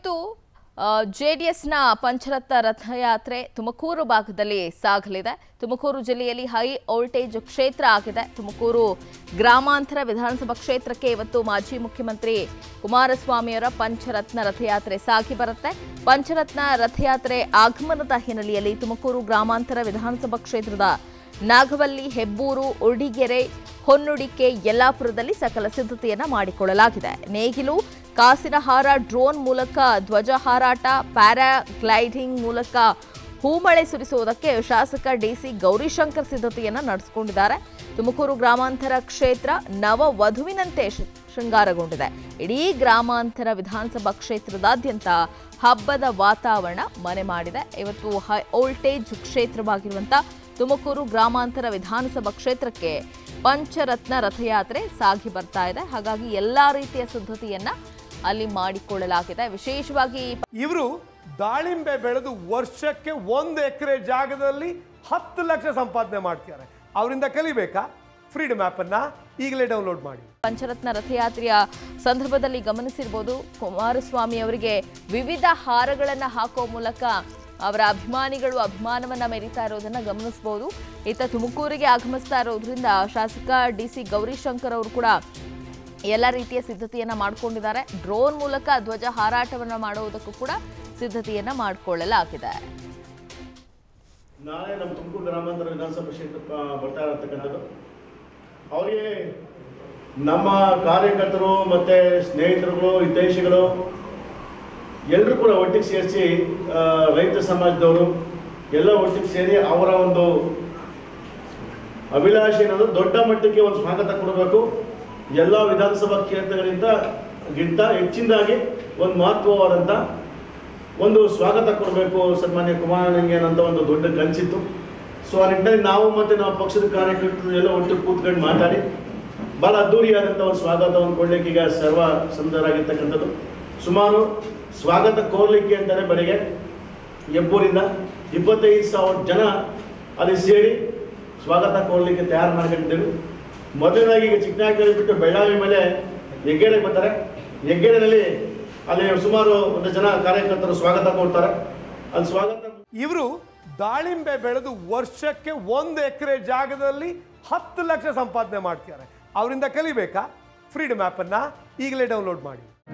ಇವತ್ತು ಜೆಡಿಎಸ್ನ ಪಂಚರತ್ನ ರಥಯಾತ್ರೆ ತುಮಕೂರು ಭಾಗದಲ್ಲಿ ಸಾಗಲಿದೆ ತುಮಕೂರು ಜಿಲ್ಲೆಯಲ್ಲಿ ಹೈ ವೋಲ್ಟೇಜ್ ಕ್ಷೇತ್ರ ಆಗಿದೆ ತುಮಕೂರು ಗ್ರಾಮಾಂತರ ವಿಧಾನಸಭಾ ಕ್ಷೇತ್ರಕ್ಕೆ ಇವತ್ತು ಮಾಜಿ ಮುಖ್ಯಮಂತ್ರಿ ಕುಮಾರಸ್ವಾಮಿಯವರ ಪಂಚರತ್ನ ರಥಯಾತ್ರೆ ಸಾಗಿ ಬರುತ್ತೆ ಪಂಚರತ್ನ ರಥಯಾತ್ರೆ ಆಗಮನದ ಹಿನ್ನೆಲೆಯಲ್ಲಿ ತುಮಕೂರು ಗ್ರಾಮಾಂತರ ವಿಧಾನಸಭಾ ಕ್ಷೇತ್ರದ ನಾಗವಲ್ಲಿ ಹೆಬ್ಬೂರು ಉರ್ಡಿಗೆರೆ ಹೊನ್ನುಡಿಕೆ ಯಲ್ಲಾಪುರದಲ್ಲಿ ಸಕಲ ಸಿದ್ಧತೆಯನ್ನ ಮಾಡಿಕೊಳ್ಳಲಾಗಿದೆ ನೇಗಿಲು ಕಾಸಿನ ಹಾರ ಡ್ರೋನ್ ಮೂಲಕ ಧ್ವಜ ಹಾರಾಟ ಪ್ಯಾರಾಗ್ಲೈಡಿಂಗ್ ಮೂಲಕ ಹೂಮಳೆ ಸುರಿಸುವುದಕ್ಕೆ ಶಾಸಕ ಡಿಸಿ ಗೌರಿಶಂಕರ್ ಸಿದ್ಧತೆಯನ್ನ ನಡೆಸಿಕೊಂಡಿದ್ದಾರೆ ತುಮಕೂರು ಗ್ರಾಮಾಂತರ ಕ್ಷೇತ್ರ ನವ ವಧುವಿನಂತೆ ಶೃ- ಶೃಂಗಾರಗೊಂಡಿದೆ ಇಡೀ ಗ್ರಾಮಾಂತರ ವಿಧಾನಸಭಾ ಕ್ಷೇತ್ರದಾದ್ಯಂತ ಹಬ್ಬದ ವಾತಾವರಣ ಮನೆ ಮಾಡಿದೆ ಇವತ್ತು ಹೈ ವೋಲ್ಟೇಜ್ ಕ್ಷೇತ್ರವಾಗಿರುವಂಥ ತುಮಕೂರು ಗ್ರಾಮಾಂತರ ವಿಧಾನಸಭಾ ಕ್ಷೇತ್ರಕ್ಕೆ ಪಂಚರತ್ನ ರಥಯಾತ್ರೆ ಸಾಗಿ ಬರ್ತಾ ಇದೆ ಹಾಗಾಗಿ ಎಲ್ಲಾ ರೀತಿಯ ಸಿದ್ಧತೆಯನ್ನ ಅಲ್ಲಿ ಮಾಡಿಕೊಳ್ಳಲಾಗಿದೆ ವಿಶೇಷವಾಗಿ ಇವರು ದಾಳಿಂಬೆ ಬೆಳೆದು ವರ್ಷಕ್ಕೆ ಒಂದು ಎಕರೆ ಜಾಗದಲ್ಲಿ ಹತ್ತು ಲಕ್ಷ ಸಂಪಾದನೆ ಮಾಡ್ತಿದ್ದಾರೆ ಅವರಿಂದ ಕಲಿಬೇಕಾ ಫ್ರೀಡಮ್ ಆ್ಯಪನ್ನು ಈಗಲೇ ಡೌನ್ಲೋಡ್ ಮಾಡಿ ಪಂಚರತ್ನ ರಥಯಾತ್ರೆಯ ಸಂದರ್ಭದಲ್ಲಿ ಗಮನಿಸಿರ್ಬೋದು ಕುಮಾರಸ್ವಾಮಿ ಅವರಿಗೆ ವಿವಿಧ ಹಾರಗಳನ್ನು ಹಾಕೋ ಮೂಲಕ ಅವರ ಅಭಿಮಾನಿಗಳು ಅಭಿಮಾನವನ್ನ ಮೆರಿತಾ ಇರೋದನ್ನ ಗಮನಿಸಬಹುದು ಇತ್ತ ತುಮಕೂರಿಗೆ ಆಗಮಿಸ್ತಾ ಇರೋದ್ರಿಂದ ಶಾಸಕ ಡಿ ಸಿ ಗೌರಿಶಂಕರ್ ಅವರು ಕೂಡ ಎಲ್ಲ ರೀತಿಯ ಸಿದ್ಧತೆಯನ್ನ ಮಾಡ್ಕೊಂಡಿದ್ದಾರೆ ಡ್ರೋನ್ ಮೂಲಕ ಧ್ವಜ ಹಾರಾಟವನ್ನ ಮಾಡುವುದಕ್ಕೂ ಕೂಡ ಸಿದ್ಧತೆಯನ್ನ ಮಾಡಿಕೊಳ್ಳಲಾಗಿದೆ ನಾಳೆ ನಮ್ಮ ತುಮಕೂರು ಗ್ರಾಮಾಂತರ ವಿಧಾನಸಭಾ ಕ್ಷೇತ್ರ ಪ- ಬರ್ತಾ ಇರತಕ್ಕಂಥದ್ದು ಅವರಿಗೆ ನಮ್ಮ ಕಾರ್ಯಕರ್ತರು ಮತ್ತು ಸ್ನೇಹಿತರುಗಳು ಹಿತೈಷಿಗಳು ಎಲ್ಲರೂ ಕೂಡ ಒಟ್ಟಿಗೆ ಸೇರಿಸಿ ರೈತ ಸಮಾಜದವರು ಎಲ್ಲ ಒಟ್ಟಿಗೆ ಸೇರಿ ಅವರ ಒಂದು ಅಭಿಲಾಷೆ ಅನ್ನೋದು ದೊಡ್ಡ ಮಟ್ಟಕ್ಕೆ ಒಂದು ಸ್ವಾಗತ ಕೊಡಬೇಕು ಎಲ್ಲ ವಿಧಾನಸಭಾ ಕ್ಷೇತ್ರಗಳಿಂದ ಗಿಂತ ಹೆಚ್ಚಿನದಾಗಿ ಒಂದು ಮಹತ್ವವಾದಂಥ ಒಂದು ಸ್ವಾಗತ ಕೊಡಬೇಕು ಸನ್ಮಾನ್ಯ ಕುಮಾರಣ್ಣಂಗೆ ಅಂತ ಒಂದು ದೊಡ್ಡ ಕನಸಿತ್ತು ಸೊ ಆ ನಿಟ್ಟಿನಲ್ಲಿ ನಾವು ಮತ್ತು ನಮ್ಮ ಪಕ್ಷದ ಕಾರ್ಯಕರ್ತರು ಎಲ್ಲ ಒಟ್ಟು ಕೂತ್ಕೊಂಡು ಮಾತಾಡಿ ಭಾಳ ಅದ್ದೂರಿಯಾದಂಥ ಒಂದು ಸ್ವಾಗತವನ್ನು ಕೊಡಲಿಕ್ಕೆ ಈಗ ಸರ್ವ ಸಂದರಾಗಿರ್ತಕ್ಕಂಥದ್ದು ಸುಮಾರು ಸ್ವಾಗತ ಕೋರ್ಲಿಕ್ಕೆ ಅಂತಾನೆ ಬೆಳಗ್ಗೆ ಎಬ್ಬೂರಿಂದ ಇಪ್ಪತ್ತೈದು ಸಾವಿರ ಜನ ಅಲ್ಲಿ ಸೇರಿ ಸ್ವಾಗತ ಕೋರ್ಲಿಕ್ಕೆ ತಯಾರು ಮಾಡ್ಕೊಂಡಿದ್ದೇವೆ ಮೊದಲನೇದಾಗಿ ಈಗ ಚಿಕ್ಕನಾಗಲ್ಲಿ ಬಿಟ್ಟು ಬೆಳ್ಳಾವಿ ಮೇಲೆ ಹೆಗ್ಗೇರಿಗೆ ಬರ್ತಾರೆ ಹೆಗ್ಗೇರಿನಲ್ಲಿ ಅಲ್ಲಿ ಸುಮಾರು ಒಂದು ಜನ ಕಾರ್ಯಕರ್ತರು ಸ್ವಾಗತ ಕೊಡ್ತಾರೆ ಅಲ್ಲಿ ಸ್ವಾಗತ ಇವರು ದಾಳಿಂಬೆ ಬೆಳೆದು ವರ್ಷಕ್ಕೆ ಒಂದು ಎಕರೆ ಜಾಗದಲ್ಲಿ ಹತ್ತು ಲಕ್ಷ ಸಂಪಾದನೆ ಮಾಡ್ತಿದ್ದಾರೆ ಅವರಿಂದ ಕಲಿಬೇಕಾ ಫ್ರೀಡಮ್ ಆ್ಯಪನ್ನು ಈಗಲೇ ಡೌನ್ಲೋಡ್ ಮಾಡಿ